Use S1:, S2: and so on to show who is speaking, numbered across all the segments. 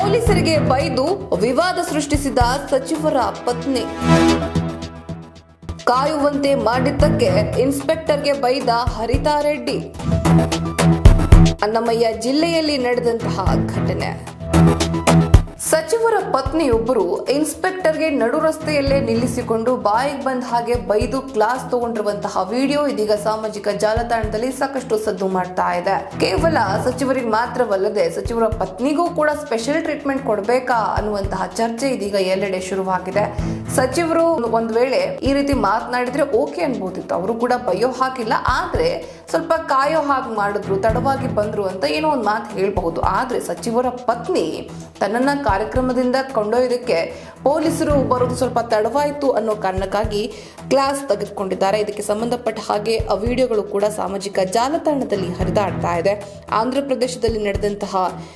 S1: ಪೊಲೀಸರಿಗೆ ಬೈದು ವಿವಾದ ಸೃಷ್ಟಿಸಿದ ಸಚಿವರ ಪತ್ನಿ ಕಾಯುವಂತೆ ಮಾಡಿದ್ದಕ್ಕೆ ಇನ್ಸ್ಪೆಕ್ಟರ್ಗೆ ಬೈದ ಹರಿತಾ ರೆಡ್ಡಿ ಅನ್ನಮಯ್ಯ ಜಿಲ್ಲೆಯಲ್ಲಿ ನಡೆದಂತಹ ಘಟನೆ ಸಚಿವರ ಪತ್ನಿಯೊಬ್ಬರು ಇನ್ಸ್ಪೆಕ್ಟರ್ಗೆ ನಡು ರಸ್ತೆಯಲ್ಲೇ ನಿಲ್ಲಿಸಿಕೊಂಡು ಬಾಯಿಗೆ ಬಂದ ಹಾಗೆ ಬೈದು ಕ್ಲಾಸ್ ತಗೊಂಡಿರುವಂತಹ ವಿಡಿಯೋ ಇದೀಗ ಸಾಮಾಜಿಕ ಜಾಲತಾಣದಲ್ಲಿ ಸಾಕಷ್ಟು ಸದ್ದು ಮಾಡ್ತಾ ಇದೆ ಕೇವಲ ಸಚಿವರಿಗೆ ಮಾತ್ರವಲ್ಲದೆ ಸಚಿವರ ಪತ್ನಿಗೂ ಕೂಡ ಸ್ಪೆಷಲ್ ಟ್ರೀಟ್ಮೆಂಟ್ ಕೊಡಬೇಕಾ ಅನ್ನುವಂತಹ ಚರ್ಚೆ ಇದೀಗ ಎಲ್ಲೆಡೆ ಶುರುವಾಗಿದೆ ಸಚಿವರು ಒಂದ್ ವೇಳೆ ಈ ರೀತಿ ಮಾತನಾಡಿದ್ರೆ ಓಕೆ ಅನ್ಬೋದಿತ್ತು ಅವರು ಕೂಡ ಬೈಯೋ ಹಾಕಿಲ್ಲ ಆದ್ರೆ ಸ್ವಲ್ಪ ಕಾಯೋ ಹಾಗೆ ಮಾಡಿದ್ರು ತಡವಾಗಿ ಬಂದ್ರು ಅಂತ ಏನೋ ಒಂದು ಮಾತು ಹೇಳ್ಬಹುದು ಆದ್ರೆ ಸಚಿವರ ಪತ್ನಿ ತನ್ನನ್ನ ಕಾರ್ಯಕ್ರಮದಿಂದ ಕೊಂಡೊಯ್ಯೋದಕ್ಕೆ ಪೊಲೀಸರು ಬರೋದು ಸ್ವಲ್ಪ ತಡವಾಯಿತು ಅನ್ನೋ ಕಾರಣಕ್ಕಾಗಿ ಕ್ಲಾಸ್ ತೆಗೆದುಕೊಂಡಿದ್ದಾರೆ ಇದಕ್ಕೆ ಸಂಬಂಧಪಟ್ಟ ಹಾಗೆ ಆ ವಿಡಿಯೋಗಳು ಕೂಡ ಸಾಮಾಜಿಕ ಜಾಲತಾಣದಲ್ಲಿ ಹರಿದಾಡ್ತಾ ಇದೆ ಆಂಧ್ರ ಪ್ರದೇಶದಲ್ಲಿ ನಡೆದಂತಹ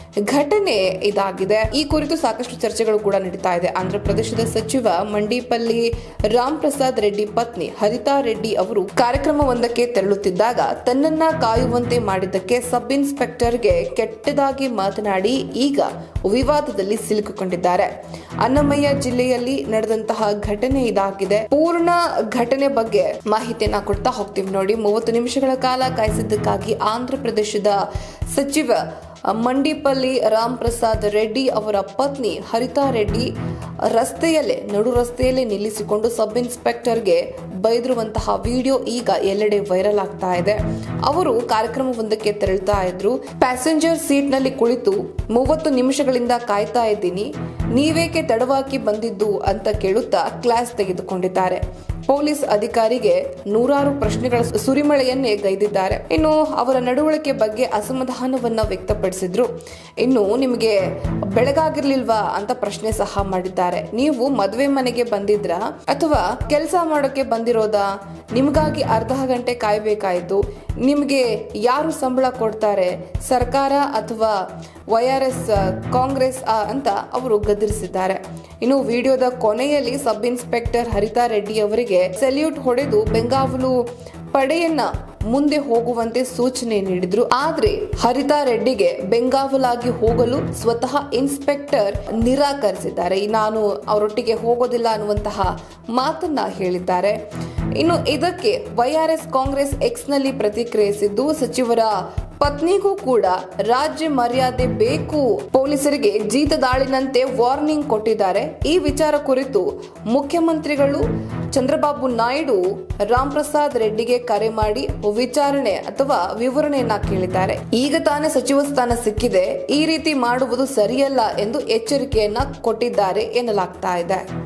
S1: ಘಟನೆ ಇದಾಗಿದೆ ಈ ಕುರಿತು ಸಾಕಷ್ಟು ಚರ್ಚೆಗಳು ಕೂಡ ನಡೀತಾ ಇದೆ ಆಂಧ್ರ ಪ್ರದೇಶದ ಸಚಿವ ಮಂಡಿಪಲ್ಲಿ ರಾಮ್ ಪ್ರಸಾದ್ ರೆಡ್ಡಿ ಪತ್ನಿ ಹರಿತಾ ರೆಡ್ಡಿ ಅವರು ಕಾರ್ಯಕ್ರಮವೊಂದಕ್ಕೆ ತೆರಳುತ್ತಿದ್ದಾಗ ತನ್ನನ್ನ ಕಾಯುವಂತೆ ಮಾಡಿದ್ದಕ್ಕೆ ಸಬ್ ಇನ್ಸ್ಪೆಕ್ಟರ್ಗೆ ಕೆಟ್ಟದಾಗಿ ಮಾತನಾಡಿ ಈಗ ವಿವಾದದಲ್ಲಿ ಸಿಲುಕಿಕೊಂಡಿದ್ದಾರೆ ಅನ್ನಮಯ್ಯ ಜಿಲ್ಲೆಯಲ್ಲಿ ನಡೆದಂತಹ ಘಟನೆ ಇದಾಗಿದೆ ಪೂರ್ಣ ಘಟನೆ ಬಗ್ಗೆ ಮಾಹಿತಿಯನ್ನ ಕೊಡ್ತಾ ಹೋಗ್ತೀವಿ ನೋಡಿ ಮೂವತ್ತು ನಿಮಿಷಗಳ ಕಾಲ ಕಾಯಿಸಿದ್ದಕ್ಕಾಗಿ ಆಂಧ್ರ ಪ್ರದೇಶದ ಸಚಿವ ಮಂಡಿಪಲ್ಲಿ ರಾಮ್ ಪ್ರಸಾದ್ ರೆಡ್ಡಿ ಅವರ ಪತ್ನಿ ಹರಿತಾ ರೆಡ್ಡಿ ರಸ್ತೆಯಲ್ಲೇ ನಡು ರಸ್ತೆಯಲ್ಲೇ ನಿಲ್ಲಿಸಿಕೊಂಡು ಸಬ್ ಇನ್ಸ್ಪೆಕ್ಟರ್ಗೆ ಬೈದಿರುವಂತಹ ವಿಡಿಯೋ ಈಗ ಎಲ್ಲೆಡೆ ವೈರಲ್ ಆಗ್ತಾ ಇದೆ ಅವರು ಕಾರ್ಯಕ್ರಮವೊಂದಕ್ಕೆ ತೆರಳ್ತಾ ಇದ್ರು ಪ್ಯಾಸೆಂಜರ್ ಸೀಟ್ ನಲ್ಲಿ ಕುಳಿತು ಮೂವತ್ತು ನಿಮಿಷಗಳಿಂದ ಕಾಯ್ತಾ ಇದ್ದೀನಿ ನೀವೇಕೆ ತಡವಾಗಿ ಬಂದಿದ್ದು ಅಂತ ಕೇಳುತ್ತಾ ಕ್ಲಾಸ್ ತೆಗೆದುಕೊಂಡಿದ್ದಾರೆ ಪೊಲೀಸ್ ಅಧಿಕಾರಿಗೆ ನೂರಾರು ಪ್ರಶ್ನೆಗಳ ಸುರಿಮಳೆಯನ್ನೇ ಗೈದಿದ್ದಾರೆ ಇನ್ನು ಅವರ ನಡವಳಿಕೆ ಬಗ್ಗೆ ಅಸಮಾಧಾನವನ್ನ ವ್ಯಕ್ತಪಡಿಸಿದ್ರು ಇನ್ನು ನಿಮಗೆ ಬೆಳಗಾಗಿರ್ಲಿಲ್ವಾ ಅಂತ ಪ್ರಶ್ನೆ ಸಹ ಮಾಡಿದ್ದಾರೆ ನೀವು ಮದುವೆ ಮನೆಗೆ ಬಂದಿದ್ರಾ ಅಥವಾ ಕೆಲಸ ಮಾಡೋಕೆ ಬಂದಿರೋದಾ ನಿಮಗಾಗಿ ಅರ್ಧ ಗಂಟೆ ಕಾಯ್ಬೇಕಾಯ್ತು ನಿಮಗೆ ಯಾರು ಸಂಬಳ ಕೊಡ್ತಾರೆ ಸರ್ಕಾರ ಅಥವಾ ವೈ ಆರ್ ಎಸ್ ಕಾಂಗ್ರೆಸ್ ಆ ಅಂತ ಅವರು ಗದರಿಸಿದ್ದಾರೆ ಇನ್ನು ವಿಡಿಯೋದ ಕೊನೆಯಲ್ಲಿ ಸಬ್ ಇನ್ಸ್ಪೆಕ್ಟರ್ ಹರಿತಾ ರೆಡ್ಡಿ ಅವರಿಗೆ ಸೆಲ್ಯೂಟ್ ಹೊಡೆದು ಬೆಂಗಾವಲು ಪಡೆಯನ್ನ ಮುಂದೆ ಹೋಗುವಂತೆ ಸೂಚನೆ ನೀಡಿದ್ರು ಆದ್ರೆ ಹರಿತಾ ರೆಡ್ಡಿಗೆ ಬೆಂಗಾವಲಾಗಿ ಹೋಗಲು ಸ್ವತಃ ಇನ್ಸ್ಪೆಕ್ಟರ್ ನಿರಾಕರಿಸಿದ್ದಾರೆ ನಾನು ಅವರೊಟ್ಟಿಗೆ ಹೋಗೋದಿಲ್ಲ ಅನ್ನುವಂತಹ ಮಾತನ್ನ ಹೇಳಿದ್ದಾರೆ ಇನ್ನು ಇದಕ್ಕೆ ವೈಆರ್ಎಸ್ ಕಾಂಗ್ರೆಸ್ ಎಕ್ಸ್ ನಲ್ಲಿ ಪ್ರತಿಕ್ರಿಯಿಸಿದ್ದು ಸಚಿವರ ಪತ್ನಿಗೂ ಕೂಡ ರಾಜ್ಯ ಮರ್ಯಾದೆ ಬೇಕು ಪೊಲೀಸರಿಗೆ ಜೀತದಾಳಿನಂತೆ ವಾರ್ನಿಂಗ್ ಕೊಟ್ಟಿದ್ದಾರೆ ಈ ವಿಚಾರ ಕುರಿತು ಮುಖ್ಯಮಂತ್ರಿಗಳು ಚಂದ್ರಬಾಬು ನಾಯ್ಡು ರಾಮ್ ಪ್ರಸಾದ್ ರೆಡ್ಡಿಗೆ ಕರೆ ಮಾಡಿ ವಿಚಾರಣೆ ಅಥವಾ ವಿವರಣೆಯನ್ನ ಕೇಳಿದ್ದಾರೆ ಈಗ ತಾನೇ ಸಚಿವ ಸ್ಥಾನ ಸಿಕ್ಕಿದೆ ಈ ರೀತಿ ಮಾಡುವುದು ಸರಿಯಲ್ಲ ಎಂದು ಎಚ್ಚರಿಕೆಯನ್ನ ಕೊಟ್ಟಿದ್ದಾರೆ ಎನ್ನಲಾಗ್ತಾ ಇದೆ